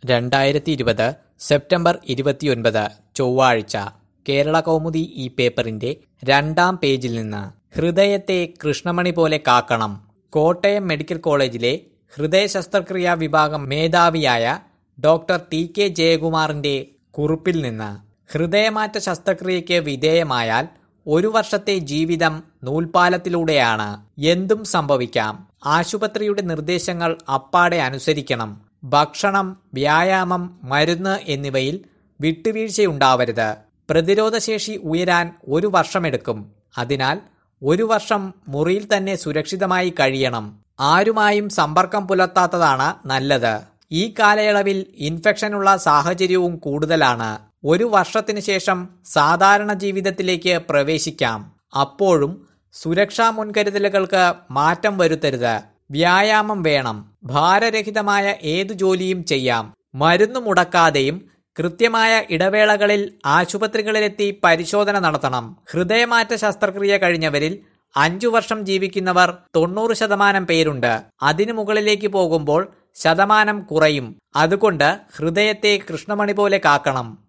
രണ്ടായിരത്തി ഇരുപത് സെപ്റ്റംബർ ഇരുപത്തിയൊൻപത് ചൊവ്വാഴ്ച കേരള കൗമുദി ഈ പേപ്പറിന്റെ രണ്ടാം പേജിൽ നിന്ന് ഹൃദയത്തെ കൃഷ്ണമണി പോലെ കാക്കണം കോട്ടയം മെഡിക്കൽ കോളേജിലെ ഹൃദയ ശസ്ത്രക്രിയാ വിഭാഗം മേധാവിയായ ഡോക്ടർ ടി കെ ജയകുമാറിന്റെ കുറിപ്പിൽ നിന്ന് ഹൃദയമാറ്റ ശസ്ത്രക്രിയയ്ക്ക് വിധേയമായാൽ ഒരു വർഷത്തെ ജീവിതം നൂൽപാലത്തിലൂടെയാണ് എന്തും സംഭവിക്കാം ആശുപത്രിയുടെ നിർദ്ദേശങ്ങൾ അപ്പാടെ അനുസരിക്കണം ഭക്ഷണം വ്യായാമം മരുന്ന് എന്നിവയിൽ വിട്ടുവീഴ്ചയുണ്ടാവരുത് പ്രതിരോധശേഷി ഉയരാൻ ഒരു വർഷമെടുക്കും അതിനാൽ ഒരു വർഷം മുറിയിൽ തന്നെ സുരക്ഷിതമായി കഴിയണം ആരുമായും സമ്പർക്കം പുലർത്താത്തതാണ് നല്ലത് ഈ കാലയളവിൽ ഇൻഫെക്ഷനുള്ള സാഹചര്യവും കൂടുതലാണ് ഒരു വർഷത്തിനു ശേഷം സാധാരണ ജീവിതത്തിലേക്ക് പ്രവേശിക്കാം അപ്പോഴും സുരക്ഷാ മുൻകരുതലുകൾക്ക് മാറ്റം വരുത്തരുത് വ്യായാമം വേണം ഭാരരഹിതമായ ഏതു ജോലിയും ചെയ്യാം മരുന്ന് മുടക്കാതെയും കൃത്യമായ ഇടവേളകളിൽ ആശുപത്രികളിലെത്തി പരിശോധന നടത്തണം ഹൃദയമാറ്റ ശസ്ത്രക്രിയ കഴിഞ്ഞവരിൽ അഞ്ചു വർഷം ജീവിക്കുന്നവർ തൊണ്ണൂറ് ശതമാനം പേരുണ്ട് അതിനു മുകളിലേക്ക് പോകുമ്പോൾ ശതമാനം കുറയും അതുകൊണ്ട് ഹൃദയത്തെ കൃഷ്ണമണി പോലെ കാക്കണം